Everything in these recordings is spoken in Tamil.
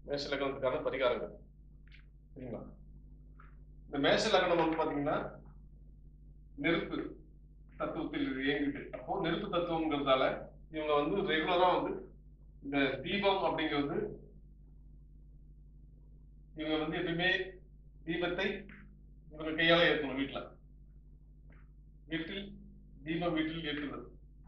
மேஷ லக்னத்துக்கான பரிகாரங்கள் சரிங்களா இந்த மேஷ லக்னம் வந்து பாத்தீங்கன்னா நெருப்பு தத்துவத்தில் இயங்குது அப்போ நெருப்பு தத்துவங்கிறதால இவங்க வந்து ரெகுலரா வந்து இந்த தீபம் அப்படிங்கிறது இவங்க வந்து எப்பயுமே தீபத்தை இவங்க கையால ஏற்றணும் வீட்டுல வீட்டில் தீபம் வீட்டில் ஏற்றுவது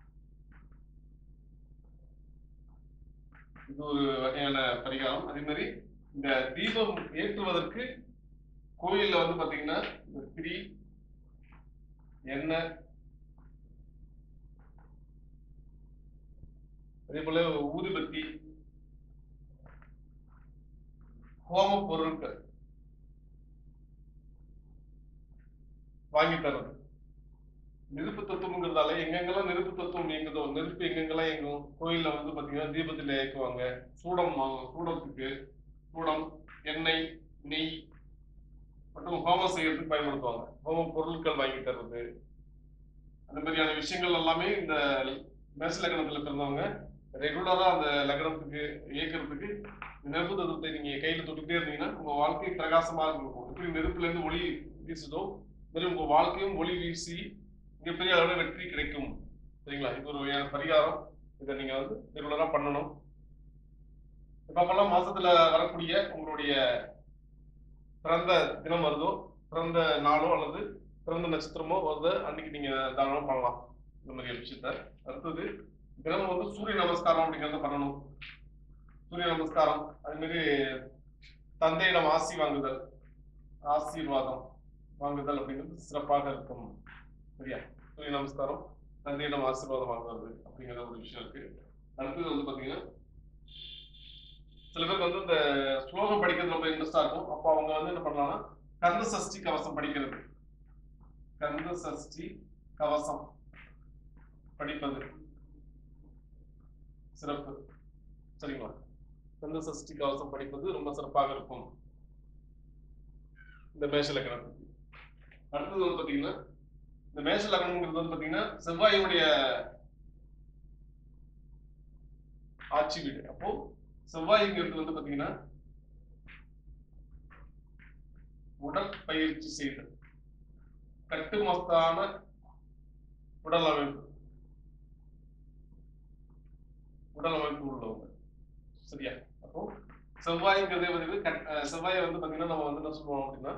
இது ஒரு வகையான பரிகாரம் அதே மாதிரி இந்த தீபம் ஏற்றுவதற்கு கோயில்ல வந்து பாத்தீங்கன்னா இந்த திரி எண்ணெய் அதே போல ஊதுபத்தி ஹோம பொருட்கள் வாங்கி தர்றது நெருப்பு தத்துவங்கிறதால எங்கெங்கெல்லாம் நெருப்பு தத்துவம் இயங்குதோ நெருப்பு எங்கெங்கெல்லாம் இயங்கும் கோயில்ல வந்து பாத்தீங்கன்னா தீபத்துல ஏற்றுவாங்க சூடம் வாங்கும் சூடத்துக்கு சூடம் எண்ணெய் நெய் மற்றும் ஹோமம் செய்யறதுக்கு பயன்படுத்துவாங்க ஹோம பொருட்கள் வாங்கி தர்றது அந்த மாதிரியான விஷயங்கள் எல்லாமே இந்த மேச லக்னத்துல பிறந்தவங்க ரெகுலரா அந்த லக்னத்துக்கு இயக்கிறதுக்கு நெருப்பு தத்துவத்தை நீங்க கையில தொட்டுட்டே இருந்தீங்கன்னா உங்க வாழ்க்கை பிரகாசமாக இருக்கும் எப்படி நெருப்புல இருந்து ஒளி வீசுதோ மாதிரி உங்க வாழ்க்கையும் ஒளி வீசி மிகப்பெரிய அளவில் வெற்றி கிடைக்கும் சரிங்களா இது ஒரு வகையான பரிகாரம் இதை நீங்க வந்து ரெகுலரா பண்ணணும் எப்பப்பெல்லாம் மாசத்துல வரக்கூடிய உங்களுடைய பிறந்த தினம் வருதோ பிறந்த நாளோ அல்லது பிறந்த நட்சத்திரமோ வருது அன்னைக்கு நீங்க தாராளமா பண்ணலாம் இந்த மாதிரி விஷயத்த அடுத்தது தினமும் வந்து சூரிய நமஸ்காரம் அப்படிங்கிறத பண்ணணும் சூரிய நமஸ்காரம் அதே மாதிரி தந்தையிடம் ஆசி வாங்குதல் ஆசீர்வாதம் வாங்குதல் அப்படிங்கிறது சிறப்பாக இருக்கும் சரியா சூரிய நமஸ்காரம் தந்தையிடம் ஆசீர்வாதம் வாங்குறது அப்படிங்கிற ஒரு விஷயம் இருக்கு அடுத்தது வந்து பாத்தீங்கன்னா சில பேருக்கு வந்து இந்த ஸ்லோகம் படிக்கிறது ரொம்ப இன்ட்ரெஸ்டா இருக்கும் அப்போ அவங்க வந்து என்ன பண்ணலாம்னா கந்த சஷ்டி கவசம் படிக்கிறது கந்த சஷ்டி கவசம் படிப்பது சிறப்பு சரிங்களா கந்த சஷ்டி கவசம் படிப்பது ரொம்ப சிறப்பாக இருக்கும் இந்த மேஷ லக்னத்துக்கு அடுத்தது வந்து பாத்தீங்கன்னா இந்த மேஷ லக்னம்ங்கிறது வந்து பாத்தீங்கன்னா செவ்வாயுடைய ஆட்சி வீடு அப்போ செவ்வாய்ங்கிறது வந்து பாத்தீங்கன்னா உடற்பயிற்சி செய்தல் கட்டுமஸ்தான உடல் அமைப்பு உடல் அமைப்பு உள்ளவங்க சரியா அப்போ செவ்வாய்ங்கிறதே வந்து கட்- அஹ் செவ்வாயை வந்து பாத்தீங்கன்னா நம்ம வந்து என்ன சொல்லுவோம் அப்படின்னா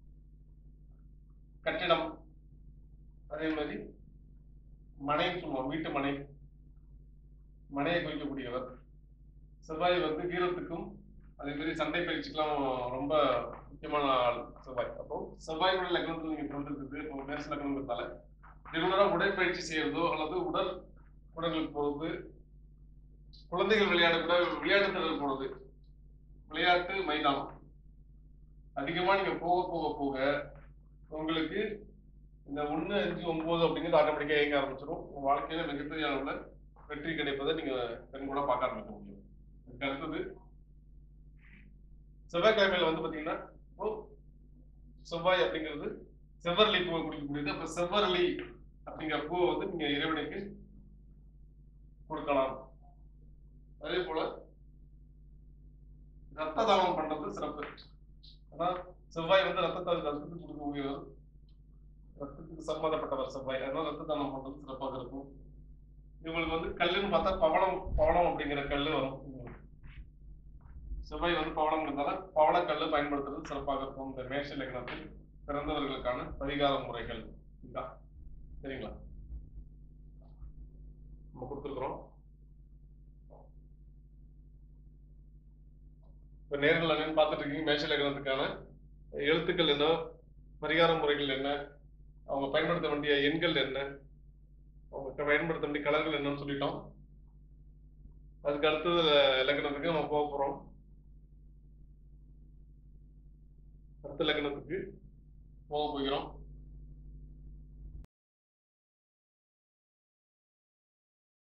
கட்டிடம் அதே மாதிரி மனைன்னு சொல்லுவோம் வீட்டு மனை மனையை குறிக்கக்கூடியவர் செவ்வாய் வந்து வீரத்துக்கும் அதே மாதிரி சண்டை பயிற்சிக்கெல்லாம் ரொம்ப முக்கியமான ஆள் செவ்வாய் அப்போ செவ்வாயோட லக்னத்தில் நீங்க பிறந்திருக்குது இப்போ மேச லக்னங்கிறதால ரெகுலரா உடற்பயிற்சி செய்யறதோ அல்லது உடல் உடலுக்கு போறது குழந்தைகள் விளையாட கூட விளையாட்டு திடல் போறது விளையாட்டு மைதானம் அதிகமா நீங்க போக போக போக உங்களுக்கு இந்த ஒண்ணு அஞ்சு ஒன்பது அப்படிங்கிறது ஆட்டோமேட்டிக்கா இயங்க ஆரம்பிச்சிடும் உங்க வாழ்க்கையில மிகப்பெரிய அளவுல வெற்றி கிடைப்பதை நீங்க கண் கூட பார்க்க ஆரம்பிக்க முடியும் இதுக்கு அடுத்தது செவ்வாய்க்கிழமையில வந்து பாத்தீங்கன்னா இப்போ செவ்வாய் அப்படிங்கிறது செவ்வரளி பூவை குடிக்கக்கூடியது அப்ப செவ்வரளி அப்படிங்கிற பூவை வந்து நீங்க இறைவனுக்கு கொடுக்கலாம் அதே போல ரத்த தானம் பண்றது சிறப்பு அதான் செவ்வாய் வந்து ரத்தத்தை ரத்தத்துக்கு கொடுக்கக்கூடியவர் ரத்தத்துக்கு சம்பந்தப்பட்டவர் செவ்வாய் அதனால ரத்த தானம் பண்றது சிறப்பாக இருக்கும் இவங்களுக்கு வந்து கல்லுன்னு பார்த்தா பவளம் பவளம் அப்படிங்கிற கல்லு வரும் செவ்வாய் வந்து பவளம்ங்கிறதால பவளக்கல்லு பயன்படுத்துறது சிறப்பாக இருக்கும் இந்த மேஷ லக்னத்தில் பிறந்தவர்களுக்கான பரிகார முறைகள் இதுதான் சரிங்களா நம்ம கொடுத்துருக்குறோம் இப்ப நேர்கள் என்னன்னு பார்த்துட்டு இருக்கீங்க மேஷ லக்னத்துக்கான எழுத்துக்கள் என்ன பரிகார முறைகள் என்ன அவங்க பயன்படுத்த வேண்டிய எண்கள் என்ன அவங்க பயன்படுத்த வேண்டிய கலர்கள் என்னன்னு சொல்லிட்டோம் அதுக்கு அடுத்தது லக்னத்துக்கு நம்ம போக போறோம் அடுத்த லக்னத்துக்கு போக போகிறோம்